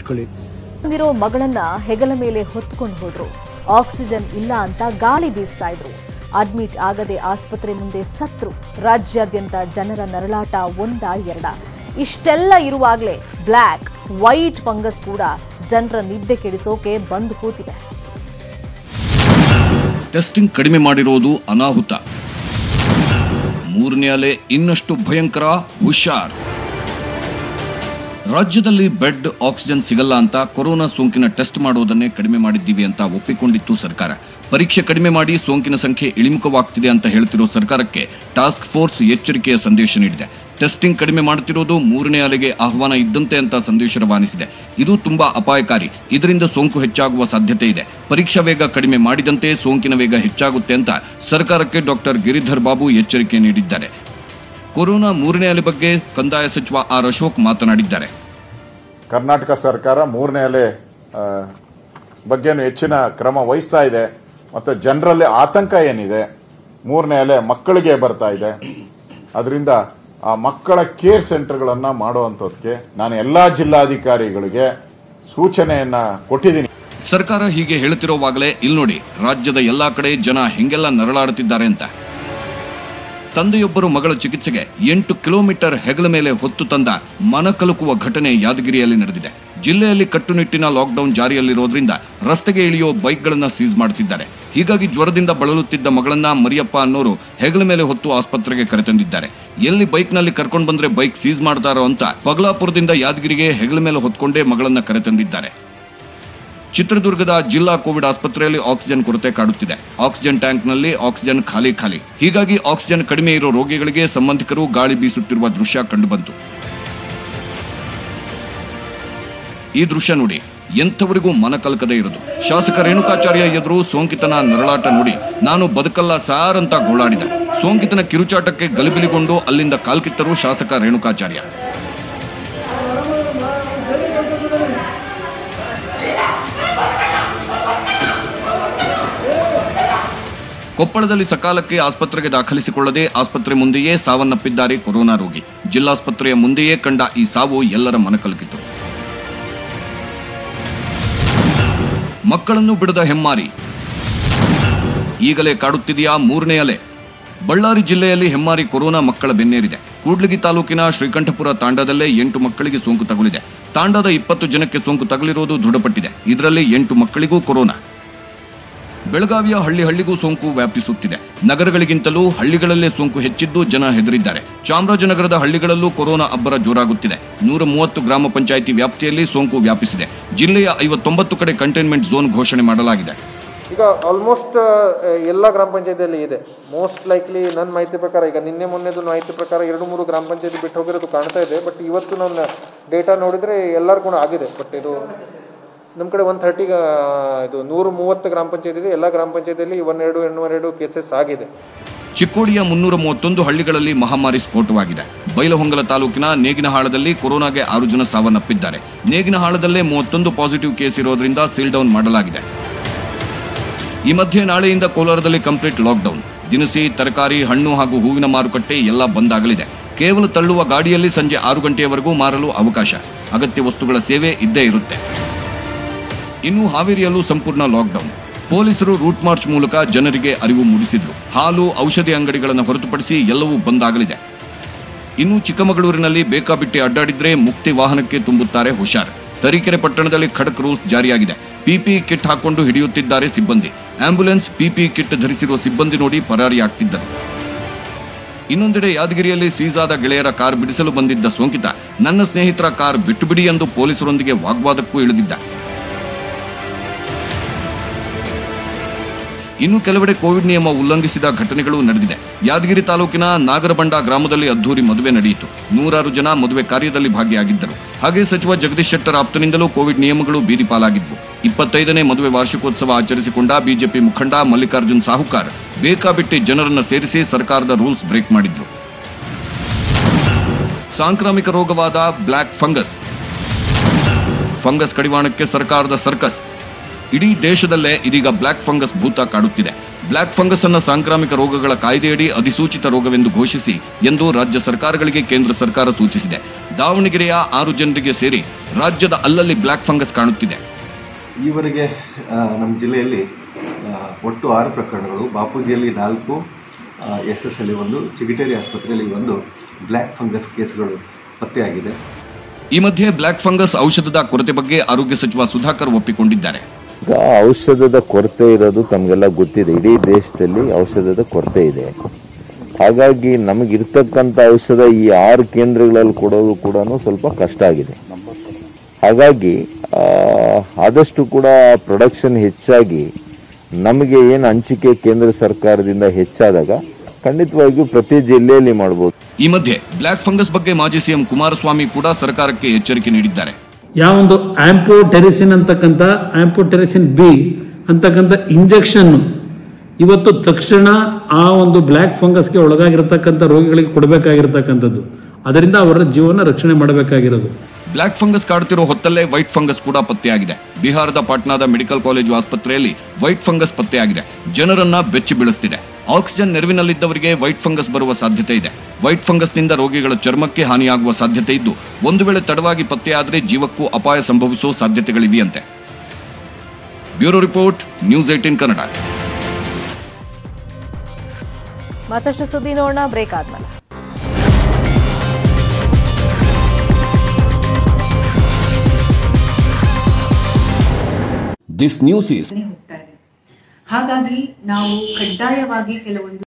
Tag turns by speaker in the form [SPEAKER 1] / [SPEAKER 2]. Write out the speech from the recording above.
[SPEAKER 1] ಇಟ್ಕೊಳ್ಳಿ
[SPEAKER 2] ಬಂದಿರೋ ಮಗಳನ್ನ ಹೆಗಲ ಮೇಲೆ ಹೊತ್ಕೊಂಡು ಹೋದ್ರು ಆಕ್ಸಿಜನ್ ಇಲ್ಲ ಅಂತ ಗಾಳಿ ಬೀಸ್ತಾ ಇದ್ರು ಅಡ್ಮಿಟ್ ಆಗದೆ ಆಸ್ಪತ್ರೆ ಮುಂದೆ ಸತ್ರು ರಾಜ್ಯಾದ್ಯಂತ ಜನರ ನರಳಾಟ ಒಂದ ಎರಡ ಇಷ್ಟೆಲ್ಲ ಇರುವಾಗಲೇ ಬ್ಲ್ಯಾಕ್ ವೈಟ್ ಫಂಗಸ್ ಕೂಡ ಜನರ ನಿದ್ದೆ ಕೆಡಿಸೋಕೆ ಬಂದು ಕೂತಿದೆ
[SPEAKER 3] ಟೆಸ್ಟಿಂಗ್ ಕಡಿಮೆ ಮಾಡಿರೋದು ಅನಾಹುತ ಮೂರನೇ ಅಲೆ ಇನ್ನಷ್ಟು ಭಯಂಕರ ಹುಷಾರ್ ರಾಜ್ಯದಲ್ಲಿ ಬೆಡ್ ಆಕ್ಸಿಜನ್ ಸಿಗಲ್ಲ ಅಂತ ಕೊರೋನಾ ಸೋಂಕಿನ ಟೆಸ್ಟ್ ಮಾಡೋದನ್ನೇ ಕಡಿಮೆ ಮಾಡಿದ್ದೀವಿ ಅಂತ ಒಪ್ಪಿಕೊಂಡಿತ್ತು ಸರ್ಕಾರ ಪರೀಕ್ಷೆ ಕಡಿಮೆ ಮಾಡಿ ಸೋಂಕಿನ ಸಂಖ್ಯೆ ಇಳಿಮುಖವಾಗ್ತಿದೆ ಅಂತ ಹೇಳ್ತಿರೋ ಸರ್ಕಾರಕ್ಕೆ ಟಾಸ್ಕ್ ಫೋರ್ಸ್ ಎಚ್ಚರಿಕೆಯ ಸಂದೇಶ ನೀಡಿದೆ ಟೆಸ್ಟಿಂಗ್ ಕಡಿಮೆ ಮಾಡುತ್ತಿರೋದು ಮೂರನೇ ಅಲೆಗೆ ಆಹ್ವಾನ ಇದ್ದಂತೆ ಅಂತ ಸಂದೇಶ ರವಾನಿಸಿದೆ ಇದು ತುಂಬಾ ಅಪಾಯಕಾರಿ ಇದರಿಂದ ಸೋಂಕು ಹೆಚ್ಚಾಗುವ ಸಾಧ್ಯತೆ ಇದೆ ಪರೀಕ್ಷಾ ವೇಗ ಕಡಿಮೆ ಮಾಡಿದಂತೆ ಸೋಂಕಿನ ವೇಗ ಹೆಚ್ಚಾಗುತ್ತೆ ಅಂತ ಸರ್ಕಾರಕ್ಕೆ ಡಾಕ್ಟರ್ ಗಿರಿಧರ್ ಬಾಬು ಎಚ್ಚರಿಕೆ ನೀಡಿದ್ದಾರೆ ಕೊರೋನಾ ಮೂರನೇ ಅಲೆ ಬಗ್ಗೆ ಕಂದಾಯ ಸಚಿವ ಆರ್ ಅಶೋಕ್ ಮಾತನಾಡಿದ್ದಾರೆ
[SPEAKER 4] ಕರ್ನಾಟಕ ಸರ್ಕಾರ ಮೂರನೇ ಅಲೆ ಆ, ಬಗ್ಗೆನೂ ಹೆಚ್ಚಿನ ಕ್ರಮ ವಹಿಸ್ತಾ ಇದೆ ಮತ್ತು ಜನರಲ್ಲಿ ಆತಂಕ ಏನಿದೆ ಮೂರನೇ ಅಲೆ ಮಕ್ಕಳಿಗೆ ಬರ್ತಾ ಇದೆ ಅದರಿಂದ ಆ ಮಕ್ಕಳ ಕೇರ್ ಸೆಂಟರ್ಗಳನ್ನು ಮಾಡುವಂಥದ್ದಕ್ಕೆ ನಾನು ಎಲ್ಲ ಜಿಲ್ಲಾಧಿಕಾರಿಗಳಿಗೆ ಸೂಚನೆಯನ್ನ ಕೊಟ್ಟಿದ್ದೀನಿ
[SPEAKER 3] ಸರ್ಕಾರ ಹೀಗೆ ಹೇಳುತ್ತಿರುವಾಗಲೇ ಇಲ್ಲಿ ನೋಡಿ ರಾಜ್ಯದ ಎಲ್ಲಾ ಕಡೆ ಜನ ಹೆಂಗೆಲ್ಲ ನರಳಾಡುತ್ತಿದ್ದಾರೆ ಅಂತ ತಂದೆಯೊಬ್ಬರು ಮಗಳ ಚಿಕಿತ್ಸೆಗೆ ಎಂಟು ಕಿಲೋಮೀಟರ್ ಹೆಗಲ ಮೇಲೆ ಹೊತ್ತು ತಂದ ಮನಕಲುಕುವ ಘಟನೆ ಯಾದಗಿರಿಯಲ್ಲಿ ನಡೆದಿದೆ ಜಿಲ್ಲೆಯಲ್ಲಿ ಕಟ್ಟುನಿಟ್ಟಿನ ಲಾಕ್ಡೌನ್ ಜಾರಿಯಲ್ಲಿರೋದ್ರಿಂದ ರಸ್ತೆಗೆ ಇಳಿಯೋ ಬೈಕ್ಗಳನ್ನ ಸೀಸ್ ಮಾಡುತ್ತಿದ್ದಾರೆ ಹೀಗಾಗಿ ಜ್ವರದಿಂದ ಬಳಲುತ್ತಿದ್ದ ಮಗಳನ್ನ ಮರಿಯಪ್ಪ ಅನ್ನೋರು ಹೆಗಲ ಮೇಲೆ ಹೊತ್ತು ಆಸ್ಪತ್ರೆಗೆ ಕರೆತಂದಿದ್ದಾರೆ ಎಲ್ಲಿ ಬೈಕ್ನಲ್ಲಿ ಕರ್ಕೊಂಡು ಬಂದ್ರೆ ಬೈಕ್ ಸೀಸ್ ಮಾಡ್ತಾರೋ ಅಂತ ಪಗಲಾಪುರದಿಂದ ಯಾದಗಿರಿಗೆ ಹೆಗಲ ಮೇಲೆ ಹೊತ್ಕೊಂಡೇ ಮಗಳನ್ನ ಕರೆತಂದಿದ್ದಾರೆ ಚಿತ್ರದುರ್ಗದ ಜಿಲ್ಲಾ ಕೋವಿಡ್ ಆಸ್ಪತ್ರೆಯಲ್ಲಿ ಆಕ್ಸಿಜನ್ ಕೊರತೆ ಕಾಡುತ್ತಿದೆ ಆಕ್ಸಿಜನ್ ಟ್ಯಾಂಕ್ನಲ್ಲಿ ಆಕ್ಸಿಜನ್ ಖಾಲಿ ಖಾಲಿ ಹೀಗಾಗಿ ಆಕ್ಸಿಜನ್ ಕಡಿಮೆ ಇರೋ ರೋಗಿಗಳಿಗೆ ಸಂಬಂಧಿಕರು ಗಾಳಿ ಬೀಸುತ್ತಿರುವ ದೃಶ್ಯ ಕಂಡುಬಂತು ಈ ದೃಶ್ಯ ನೋಡಿ ಎಂಥವರಿಗೂ ಮನಕಲಕದೆ ಇರೋದು ಶಾಸಕ ರೇಣುಕಾಚಾರ್ಯ ಎದುರು ಸೋಂಕಿತನ ನರಳಾಟ ನೋಡಿ ನಾನು ಬದುಕಲ್ಲ ಸಾರ್ ಅಂತ ಗೋಳಾಡಿದ ಸೋಂಕಿತನ ಕಿರುಚಾಟಕ್ಕೆ ಗಲಿಬಿಲಿಗೊಂಡು ಅಲ್ಲಿಂದ ಕಾಲ್ಕಿತ್ತರು ಶಾಸಕ ರೇಣುಕಾಚಾರ್ಯ ಕೊಪ್ಪಳದಲ್ಲಿ ಸಕಾಲಕ್ಕೆ ಆಸ್ಪತ್ರೆಗೆ ದಾಖಲಿಸಿಕೊಳ್ಳದೆ ಆಸ್ಪತ್ರೆ ಮುಂದೆಯೇ ಸಾವನ್ನಪ್ಪಿದ್ದಾರೆ ಕೊರೋನಾ ರೋಗಿ ಜಿಲ್ಲಾಸ್ಪತ್ರೆಯ ಮುಂದೆಯೇ ಕಂಡ ಈ ಸಾವು ಎಲ್ಲರ ಮನಕಲಕಿತು ಮಕ್ಕಳನ್ನು ಬಿಡದ ಹೆಮ್ಮಾರಿ ಈಗಲೇ ಕಾಡುತ್ತಿದೆಯಾ ಮೂರನೇ ಅಲೆ ಬಳ್ಳಾರಿ ಜಿಲ್ಲೆಯಲ್ಲಿ ಹೆಮ್ಮಾರಿ ಕೊರೋನಾ ಮಕ್ಕಳ ಬೆನ್ನೇರಿದೆ ಕೂಡ್ಲಿಗಿ ತಾಲೂಕಿನ ಶ್ರೀಕಂಠಪುರ ತಾಂಡದಲ್ಲೇ ಎಂಟು ಮಕ್ಕಳಿಗೆ ಸೋಂಕು ತಗುಲಿದೆ ತಾಂಡದ ಇಪ್ಪತ್ತು ಜನಕ್ಕೆ ಸೋಂಕು ತಗುಲಿರುವುದು ದೃಢಪಟ್ಟಿದೆ ಇದರಲ್ಲಿ ಎಂಟು ಮಕ್ಕಳಿಗೂ ಕೊರೋನಾ ಬೆಳಗಾವಿಯ ಹಳ್ಳಿ ಹಳ್ಳಿಗೂ ಸೋಂಕು ವ್ಯಾಪಿಸುತ್ತಿದೆ ನಗರಗಳಿಗಿಂತಲೂ ಹಳ್ಳಿಗಳಲ್ಲೇ ಸೋಂಕು ಹೆಚ್ಚಿದ್ದು ಜನ ಹೆದರಿದ್ದಾರೆ ಚಾಮರಾಜನಗರದ ಹಳ್ಳಿಗಳಲ್ಲೂ ಕೊರೋನಾ ಅಬ್ಬರ ಜೋರಾಗುತ್ತಿದೆ ನೂರ ಮೂವತ್ತು ಗ್ರಾಮ ಪಂಚಾಯಿತಿ ವ್ಯಾಪ್ತಿಯಲ್ಲಿ ಸೋಂಕು ವ್ಯಾಪಿಸಿದೆ ಜಿಲ್ಲೆಯ ಐವತ್ತೊಂಬತ್ತು ಕಡೆ ಕಂಟೈನ್ಮೆಂಟ್ ಝೋನ್ ಘೋಷಣೆ ಮಾಡಲಾಗಿದೆ
[SPEAKER 5] ಈಗ ಆಲ್ಮೋಸ್ಟ್ ಎಲ್ಲ ಗ್ರಾಮ ಪಂಚಾಯತಿಯಲ್ಲಿ ಇದೆ ಮೋಸ್ಟ್ ಲೈಕ್ಲಿ ನನ್ನ ಮಾಹಿತಿ ಪ್ರಕಾರ ಈಗ ನಿನ್ನೆ ಮೊನ್ನೆದು ಮಾಹಿತಿ ಪ್ರಕಾರ ಎರಡು ಮೂರು ಗ್ರಾಮ ಪಂಚಾಯತಿ ಬಿಟ್ಟು ಹೋಗಿರೋದು ಕಾಣ್ತಾ ಇದೆ ಬಟ್ ಇವತ್ತು ನನ್ನ ಡೇಟಾ ನೋಡಿದರೆ ಎಲ್ಲರೂ ಕೂಡ ಆಗಿದೆ ಬಟ್ ಇದು ನಮ್ಮ ಕಡೆ ಒನ್ ಥರ್ಟಿಗೆ ಇದು ನೂರು ಮೂವತ್ತು ಗ್ರಾಮ ಪಂಚಾಯತ್ ಇದೆ ಎಲ್ಲ ಗ್ರಾಮ ಪಂಚಾಯತಿಯಲ್ಲಿ ಒಂದೆರಡು ಎರಡು ಕೇಸಸ್ ಆಗಿದೆ
[SPEAKER 3] ಚಿಕ್ಕೋಡಿಯ ಮುನ್ನೂರ ಮೂವತ್ತೊಂದು ಹಳ್ಳಿಗಳಲ್ಲಿ ಮಹಾಮಾರಿ ಸ್ಫೋಟವಾಗಿದೆ ಬೈಲಹೊಂಗಲ ತಾಲೂಕಿನ ನೇಗಿನಹಾಳದಲ್ಲಿ ಕೊರೋನಾಗೆ ಆರು ಜನ ಸಾವನ್ನಪ್ಪಿದ್ದಾರೆ ನೇಗಿನಹಾಳದಲ್ಲೇ ಮೂವತ್ತೊಂದು ಪಾಸಿಟಿವ್ ಕೇಸ್ ಇರೋದ್ರಿಂದ ಸೀಲ್ ಡೌನ್ ಮಾಡಲಾಗಿದೆ ಈ ಮಧ್ಯೆ ನಾಳೆಯಿಂದ ಕೋಲಾರದಲ್ಲಿ ಕಂಪ್ಲೀಟ್ ಲಾಕ್ಡೌನ್ ದಿನಸಿ ತರಕಾರಿ ಹಣ್ಣು ಹಾಗೂ ಹೂವಿನ ಮಾರುಕಟ್ಟೆ ಎಲ್ಲ ಬಂದ್ ಆಗಲಿದೆ ಕೇವಲ ತಳ್ಳುವ ಗಾಡಿಯಲ್ಲಿ ಸಂಜೆ ಆರು ಗಂಟೆಯವರೆಗೂ ಮಾರಲು ಅವಕಾಶ ಅಗತ್ಯ ವಸ್ತುಗಳ ಸೇವೆ ಇದ್ದೇ ಇರುತ್ತೆ ಇನ್ನು ಹಾವೇರಿಯಲ್ಲೂ ಸಂಪೂರ್ಣ ಲಾಕ್ಡೌನ್ ಪೊಲೀಸರು ರೂಟ್ ಮಾರ್ಚ್ ಮೂಲಕ ಜನರಿಗೆ ಅರಿವು ಮೂಡಿಸಿದ್ರು ಹಾಲು ಔಷಧಿ ಅಂಗಡಿಗಳನ್ನು ಹೊರತುಪಡಿಸಿ ಎಲ್ಲವೂ ಬಂದ್ ಆಗಲಿದೆ ಇನ್ನು ಚಿಕ್ಕಮಗಳೂರಿನಲ್ಲಿ ಬೇಕಾಬಿಟ್ಟಿ ಅಡ್ಡಾಡಿದ್ರೆ ಮುಕ್ತಿ ವಾಹನಕ್ಕೆ ತುಂಬುತ್ತಾರೆ ಹುಷಾರ್ ತರೀಕೆರೆ ಪಟ್ಟಣದಲ್ಲಿ ಖಡಕ್ ರೂಲ್ಸ್ ಜಾರಿಯಾಗಿದೆ ಪಿಪಿ ಕಿಟ್ ಹಾಕೊಂಡು ಹಿಡಿಯುತ್ತಿದ್ದಾರೆ ಸಿಬ್ಬಂದಿ ಆಂಬ್ಯುಲೆನ್ಸ್ ಪಿಪಿ ಕಿಟ್ ಧರಿಸಿರುವ ಸಿಬ್ಬಂದಿ ನೋಡಿ ಪರಾರಿಯಾಗ್ತಿದ್ದರು ಇನ್ನೊಂದೆಡೆ ಯಾದಗಿರಿಯಲ್ಲಿ ಸೀಸಾದ ಗೆಳೆಯರ ಕಾರ್ ಬಿಡಿಸಲು ಬಂದಿದ್ದ ಸೋಂಕಿತ ನನ್ನ ಸ್ನೇಹಿತರ ಕಾರ್ ಬಿಟ್ಟು ಬಿಡಿ ಎಂದು ಪೊಲೀಸರೊಂದಿಗೆ ವಾಗ್ವಾದಕ್ಕೂ ಇಳಿದಿದ್ದ ಇನ್ನು ಕೆಲವೆಡೆ ಕೋವಿಡ್ ನಿಯಮ ಉಲ್ಲಂಘಿಸಿದ ಘಟನೆಗಳು ನಡೆದಿದೆ ಯಾದಗಿರಿ ತಾಲೂಕಿನ ನಾಗರಬಂಡ ಗ್ರಾಮದಲ್ಲಿ ಅದ್ದೂರಿ ಮದುವೆ ನಡೆಯಿತು ನೂರಾರು ಜನ ಮದುವೆ ಕಾರ್ಯದಲ್ಲಿ ಭಾಗಿಯಾಗಿದ್ದರು ಹಾಗೆ ಸಚಿವ ಜಗದೀಶ್ ಶೆಟ್ಟರ್ ಆಪ್ತನಿಂದಲೂ ಕೋವಿಡ್ ನಿಯಮಗಳು ಬೀದಿ ಪಾಲಾಗಿದ್ವು ಇಪ್ಪತ್ತೈದನೇ ಮದುವೆ ವಾರ್ಷಿಕೋತ್ಸವ ಆಚರಿಸಿಕೊಂಡ ಬಿಜೆಪಿ ಮುಖಂಡ ಮಲ್ಲಿಕಾರ್ಜುನ್ ಸಾಹುಕಾರ್ ಬೇಕಾಬಿಟ್ಟಿ ಜನರನ್ನ ಸೇರಿಸಿ ಸರ್ಕಾರದ ರೂಲ್ಸ್ ಬ್ರೇಕ್ ಮಾಡಿದ್ರು ಸಾಂಕ್ರಾಮಿಕ ರೋಗವಾದ ಬ್ಲ್ಯಾಕ್ ಫಂಗಸ್ ಫಂಗಸ್ ಕಡಿವಾಣಕ್ಕೆ ಸರ್ಕಾರದ ಸರ್ಕಸ್ ಇಡೀ ದೇಶದಲ್ಲೇ ಇದೀಗ ಬ್ಲ್ಯಾಕ್ ಫಂಗಸ್ ಭೂತ ಕಾಡುತ್ತಿದೆ ಬ್ಲಾಕ್ ಫಂಗಸ್ ಅನ್ನ ಸಾಂಕ್ರಾಮಿಕ ರೋಗಗಳ ಕಾಯ್ದೆಯಡಿ ಅಧಿಸೂಚಿತ ರೋಗವೆಂದು ಘೋಷಿಸಿ ಎಂದು ರಾಜ್ಯ ಸರ್ಕಾರಗಳಿಗೆ ಕೇಂದ್ರ ಸರ್ಕಾರ ಸೂಚಿಸಿದೆ ದಾವಣಗೆರೆಯ ಆರು ಜನರಿಗೆ ಸೇರಿ ರಾಜ್ಯದ ಅಲ್ಲಲ್ಲಿ ಬ್ಲಾಕ್ ಫಂಗಸ್ ಕಾಣುತ್ತಿದೆ
[SPEAKER 1] ಈವರೆಗೆ ಆ, ನಮ್ಮ ಜಿಲ್ಲೆಯಲ್ಲಿ ಆ, ಒಟ್ಟು ಆರು ಪ್ರಕರಣಗಳು ಬಾಪೂಜಿಯಲ್ಲಿ ನಾಲ್ಕು ಎಸ್ ಎಸ್ ಅಲ್ಲಿ ಒಂದು ಚಿಗಿಟೇರಿ ಆಸ್ಪತ್ರೆಯಲ್ಲಿ ಒಂದು ಬ್ಲ್ಯಾಕ್ ಫಂಗಸ್ ಕೇಸ್ಗಳು ಪತ್ತೆಯಾಗಿದೆ
[SPEAKER 3] ಈ ಮಧ್ಯೆ ಬ್ಲಾಕ್ ಫಂಗಸ್ ಔಷಧದ ಕೊರತೆ ಬಗ್ಗೆ ಆರೋಗ್ಯ ಸಚಿವ ಸುಧಾಕರ್ ಒಪ್ಪಿಕೊಂಡಿದ್ದಾರೆ
[SPEAKER 6] ಈಗ ಔಷಧದ ಕೊರತೆ ಇರೋದು ತಮಗೆಲ್ಲ ಗೊತ್ತಿದೆ ಇಡೀ ದೇಶದಲ್ಲಿ ಔಷಧದ ಕೊರತೆ ಇದೆ ಹಾಗಾಗಿ ನಮಗಿರ್ತಕ್ಕಂಥ ಔಷಧ ಈ ಆರು ಕೇಂದ್ರಗಳಲ್ಲಿ ಕೊಡೋದು ಕೂಡ ಸ್ವಲ್ಪ ಕಷ್ಟ ಆಗಿದೆ ಹಾಗಾಗಿ ಆ, ಆದಷ್ಟು ಕೂಡ ಪ್ರೊಡಕ್ಷನ್ ಹೆಚ್ಚಾಗಿ ನಮಗೆ ಏನು ಹಂಚಿಕೆ ಕೇಂದ್ರ ಸರ್ಕಾರದಿಂದ ಹೆಚ್ಚಾದಾಗ ಖಂಡಿತವಾಗಿಯೂ ಪ್ರತಿ ಜಿಲ್ಲೆಯಲ್ಲಿ ಮಾಡ್ಬೋದು
[SPEAKER 3] ಈ ಮಧ್ಯೆ ಬ್ಲಾಕ್ ಫಂಗಸ್ ಬಗ್ಗೆ ಮಾಜಿ ಸಿಎಂ ಕುಮಾರಸ್ವಾಮಿ ಕೂಡ ಸರ್ಕಾರಕ್ಕೆ ಎಚ್ಚರಿಕೆ ನೀಡಿದ್ದಾರೆ
[SPEAKER 7] ಯಾವೊಂದು ಆಂಪೋಟೆರಿಸಿನ್ ಅಂತಕ್ಕಂಥ ಆಂಪೋಟೆರಿಸಿನ್ ಬಿ ಅಂತಕ್ಕಂಥ ಇಂಜೆಕ್ಷನ್ ಇವತ್ತು ತಕ್ಷಣ ಆ ಒಂದು ಬ್ಲ್ಯಾಕ್ ಫಂಗಸ್ಗೆ ಒಳಗಾಗಿರ್ತಕ್ಕಂಥ ರೋಗಿಗಳಿಗೆ ಕೊಡಬೇಕಾಗಿರ್ತಕ್ಕಂಥದ್ದು ಅದರಿಂದ ಅವರ ಜೀವನ ರಕ್ಷಣೆ ಮಾಡಬೇಕಾಗಿರೋದು
[SPEAKER 3] ಬ್ಲಾಕ್ ಫಂಗಸ್ ಕಾಡುತ್ತಿರೋ ಹೊತ್ತಲ್ಲೇ ವೈಟ್ ಫಂಗಸ್ ಕೂಡ ಪತ್ತೆಯಾಗಿದೆ ಬಿಹಾರದ ಪಾಟ್ನಾದ ಮೆಡಿಕಲ್ ಕಾಲೇಜು ಆಸ್ಪತ್ರೆಯಲ್ಲಿ ವೈಟ್ ಫಂಗಸ್ ಪತ್ತೆಯಾಗಿದೆ ಜನರನ್ನ ಬೆಚ್ಚಿ ಬೀಳಿಸ್ತಿದೆ ಆಕ್ಸಿಜನ್ ನೆರವಿನಲ್ಲಿದ್ದವರಿಗೆ ವೈಟ್ ಫಂಗಸ್ ಬರುವ ಸಾಧ್ಯತೆ ಇದೆ ವೈಟ್ ಫಂಗಸ್ನಿಂದ ರೋಗಿಗಳ ಚರ್ಮಕ್ಕೆ ಹಾನಿಯಾಗುವ ಸಾಧ್ಯತೆ ಇದ್ದು ಒಂದು ವೇಳೆ ತಡವಾಗಿ ಪತ್ತೆಯಾದರೆ ಜೀವಕ್ಕೂ ಅಪಾಯ ಸಂಭವಿಸುವ ಸಾಧ್ಯತೆಗಳಿವೆಯಂತೆ bureau report news eighteen Kannada
[SPEAKER 2] ಮತ್ತಷ್ಟು ಸುದ್ದಿ ನೋಡೋಣ ಬ್ರೇಕ್ ಆದ್ಮೇಲೆ
[SPEAKER 8] ಹೋಗ್ತಾ ಇದೆ ಹಾಗಾಗಿ ನಾವು ಕಡ್ಡಾಯವಾಗಿ ಕೆಲವೊಂದು